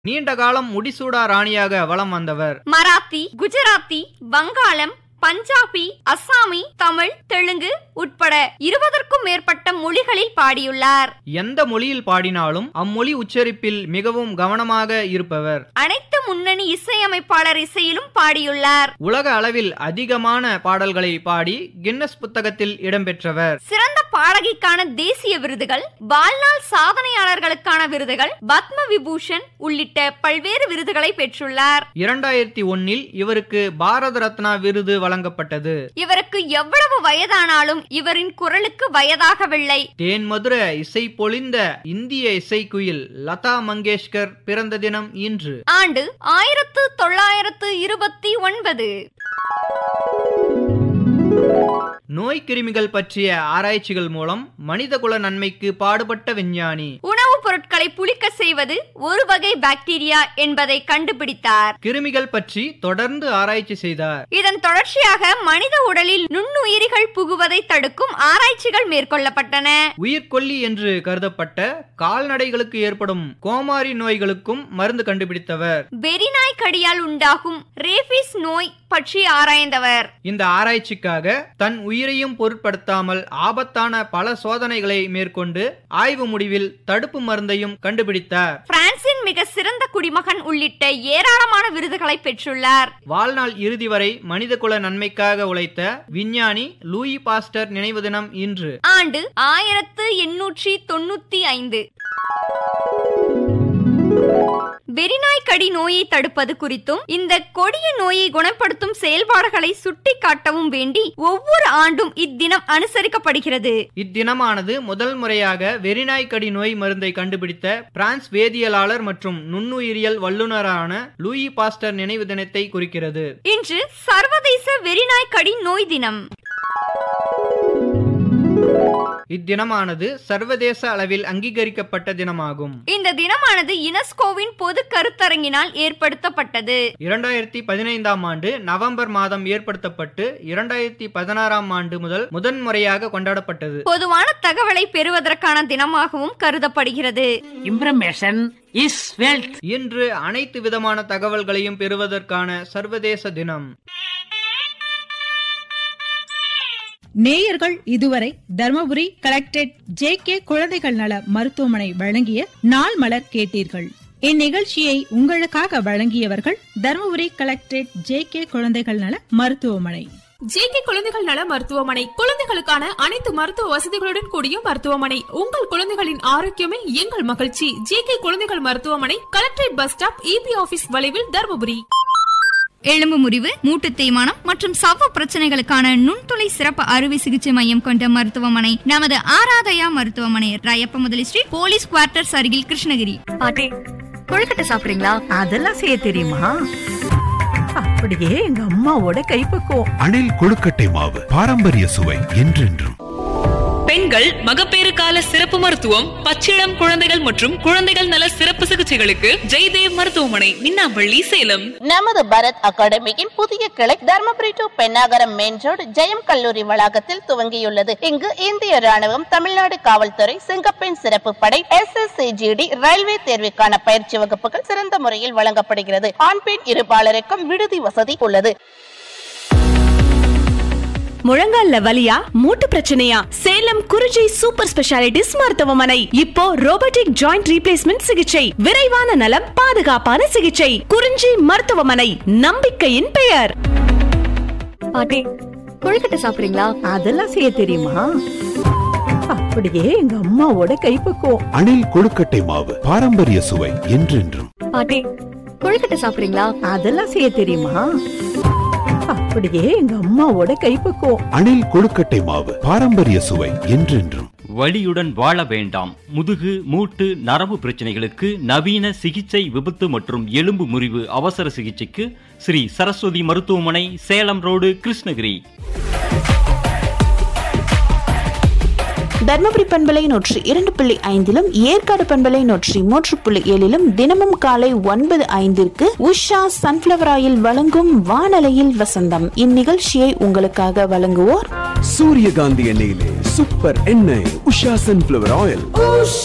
நீண்ட காலம் முடிசூடா ராணியாக வலம் வந்தவர் மராத்தி குஜராத்தி வங்காளம் பஞ்சாபி அஸ்ஸாமி தமிழ் தெலுங்கு உட்பட இருபதற்கும் மேற்பட்ட மொழிகளில் பாடியுள்ளார் எந்த மொழியில் பாடினாலும் அம்மொழி உச்சரிப்பில் மிகவும் கவனமாக இருப்பவர் அனைத்து முன்னணி இசையமைப்பாளர் இசையிலும் பாடியுள்ளார் உலக அளவில் அதிகமான பாடல்களை பாடி கின்னஸ் புத்தகத்தில் இடம்பெற்றவர் சிறந்த பாடகிக்கான தேசிய விருதுகள் வாழ்நாள் சாதனையாளர்களுக்கான விருதுகள் பத்ம விபூஷன் உள்ளிட்ட பல்வேறு விருதுகளை பெற்றுள்ளார் இரண்டாயிரத்தி ஒன்னில் இவருக்கு பாரத ரத்னா விருது வழங்கப்பட்டது இவருக்கு எவ்வளவு வயதானாலும் இவரின் குரலுக்கு வயதாகவில்லை தேன்மதுர இசை பொழிந்த இந்திய இசைக்குயில் லதா மங்கேஷ்கர் பிறந்த தினம் இன்று ஆண்டு ஆயிரத்து தொள்ளாயிரத்து இருபத்தி ஒன்பது நோய் கிருமிகள் பற்றிய ஆராய்ச்சிகள் மூலம் மனிதகுல நன்மைக்கு பாடுபட்ட விஞ்ஞானி உணவுப் பொருட்களை புளிக்க செய்வது ஒரு வகை பாக்டீரியா என்பதை கண்டுபிடித்தார் கிருமிகள் பற்றி தொடர்ந்து ஆராய்ச்சி செய்தார் இதன் தொடர்ச்சியாக மனித உடலில் நுண்ணுயிரிகள் புகுவதை தடுக்கும் ஆராய்ச்சிகள் மேற்கொள்ளப்பட்டன உயிர்கொல்லி என்று கருதப்பட்ட கால்நடைகளுக்கு ஏற்படும் கோமாரி நோய்களுக்கும் மருந்து கண்டுபிடித்தவர் வெறிநாய் கடியால் உண்டாகும் ரேபிஸ் நோய் பற்றி ஆராய்ந்தவர் இந்த ஆராய்ச்சிக்காக தன் உயிரையும் பொருட்படுத்தாமல் ஆபத்தான பல சோதனைகளை மேற்கொண்டு ஆய்வு முடிவில் தடுப்பு மருந்தையும் கண்டுபிடித்தார் பிரான்சின் மிக சிறந்த குடிமகன் உள்ளிட்ட ஏராளமான விருதுகளை பெற்றுள்ளார் வாழ்நாள் இறுதி வரை மனிதகுல நன்மைக்காக உழைத்த விஞ்ஞானி லூயி பாஸ்டர் நினைவு தினம் இன்று ஆண்டு ஆயிரத்து எண்ணூற்றி தொண்ணூத்தி ஐந்து வெறிநாய் கடி நோயை தடுப்பது குறித்தும் இந்த கொடிய நோயை குணப்படுத்தும் செயல்பாடுகளை சுட்டிக்காட்டவும் வேண்டி ஒவ்வொரு ஆண்டும் இத்தினம் அனுசரிக்கப்படுகிறது இத்தினமானது முதல் முறையாக வெறிநாய்க்கடி நோய் மருந்தை கண்டுபிடித்த பிரான்ஸ் வேதியியலாளர் மற்றும் நுண்ணுயிரியல் வல்லுநரான லூயி பாஸ்டர் நினைவு தினத்தை குறிக்கிறது இன்று சர்வதேச வெறிநாய் கடி நோய் தினம் இத்தினமானது சர்வதேச அளவில் அங்கீகரிக்கப்பட்ட தினமாகும் இந்த தினமானது யுனெஸ்கோவின் பொது கருத்தரங்கினால் ஏற்படுத்தப்பட்டது இரண்டாயிரத்தி பதினைந்தாம் ஆண்டு நவம்பர் மாதம் ஏற்படுத்தப்பட்டு இரண்டாயிரத்தி பதினாறாம் ஆண்டு முதல் முதன்முறையாக கொண்டாடப்பட்டது பொதுவான தகவலை பெறுவதற்கான தினமாகவும் கருதப்படுகிறது Information is wealth. இன்று அனைத்து விதமான தகவல்களையும் பெறுவதற்கான சர்வதேச தினம் நேயர்கள் இதுவரை தர்மபுரி கலெக்டரேட் ஜே கே குழந்தைகள் நல மருத்துவமனை வழங்கிய நாள் மலர் கேட்டீர்கள் இந்நிகழ்ச்சியை உங்களுக்காக வழங்கியவர்கள் தர்மபுரி கலெக்டரேட் ஜே கே குழந்தைகள் நல மருத்துவமனை ஜேகே குழந்தைகள் நல மருத்துவமனை குழந்தைகளுக்கான அனைத்து மருத்துவ வசதிகளுடன் கூடிய மருத்துவமனை உங்கள் குழந்தைகளின் ஆரோக்கியமே எங்கள் மகிழ்ச்சி ஜேகே குழந்தைகள் மருத்துவமனை collectorate bus stop EB office வளைவில் தருமபுரி எலும்பு முறிவு மூட்டு தேய்மானம் மற்றும் சவ்வு பிரச்சனைகளுக்கான நுண்துளை சிறப்பு அறுவை சிகிச்சை மையம் கொண்ட மருத்துவமனை நமது ஆராதயா மருத்துவமனை ராயப்ப முதலி ஸ்ட்ரீட் போலீஸ் குவார்ட்டர்ஸ் அருகில் கிருஷ்ணகிரி பாட்டி கொழுக்கட்டை சாப்பிடுறீங்களா அதெல்லாம் செய்ய தெரியுமா அப்படியே எங்க அம்மாவோட கைப்பக்குவம் அணில் கொழுக்கட்டை மாவு பாரம்பரிய சுவை என்றென்றும் பெண்கள் மகப்பேறு கால சிறப்பு மருத்துவம் பச்சிளம் குழந்தைகள் மற்றும் குழந்தைகள் நல சிறப்பு சிகிச்சைகளுக்கு ஜெய்தேவ் மருத்துவமனை மின்னாம்பள்ளி சேலம் நமது பரத் அகாடமியின் புதிய கிளை Dharmapuri to Pennagaram main road Jayam கல்லூரி வளாகத்தில் துவங்கியுள்ளது இங்கு இந்திய ராணுவம் தமிழ்நாடு காவல்துறை சிங்கப்பெண் சிறப்பு படை எஸ் எஸ் ரயில்வே தேர்வுக்கான பயிற்சி வகுப்புகள் சிறந்த முறையில் வழங்கப்படுகிறது ஆண் பெண் இருபாலருக்கும் விடுதி வசதி உள்ளது முழங்கால்ல வலியா மூட்டு பிரச்சனையா சேலம் குறிஞ்சி சூப்பர் ஸ்பெஷாலிட்டிஸ் மருத்துவமனை இப்போ ரோபோட்டிக் ஜாயிண்ட் ரீப்ளேஸ்மெண்ட் சிகிச்சை விரைவான நலம் பாதுகாப்பான சிகிச்சை குறிஞ்சி மருத்துவமனை நம்பிக்கையின் பெயர் பாட்டி கொழுக்கட்டை சாப்பிடுறீங்களா அதெல்லாம் செய்ய தெரியுமா அப்படியே எங்க அம்மாவோட கைப்பக்குவம் அணில் கொழுக்கட்டை மாவு பாரம்பரிய சுவை என்றென்றும் பாட்டி கொழுக்கட்டை சாப்பிடுறீங்களா அதெல்லாம் செய்ய தெரியுமா அப்படியே எங்க அம்மாவோட கைப்பக்குவம் அணில் கொழுக்கட்டை மாவு பாரம்பரிய சுவை என்றென்றும் வலியுடன் வாழ வேண்டாம் முதுகு மூட்டு நரம்பு பிரச்சனைகளுக்கு நவீன சிகிச்சை விபத்து மற்றும் எலும்பு முறிவு அவசர சிகிச்சைக்கு ஸ்ரீ சரஸ்வதி மருத்துவமனை சேலம் ரோடு கிருஷ்ணகிரி தர்மபுரி பண்பலை நூற்றி இரண்டு புள்ளி ஐந்திலும் ஏற்காடு பண்பலை நூற்றி மூன்று புள்ளி ஏழிலும் தினமும் காலை ஒன்பது ஐந்திற்கு உஷா சன்ஃபிளவர் ஆயில் வழங்கும் வானலையில் வசந்தம் இந்நிகழ்ச்சியை உங்களுக்காக வழங்குவோர் சூரியகாந்தி எண்ணெயிலே சூப்பர் எண்ணெய் உஷா சன்ஃபிளவர் ஆயில்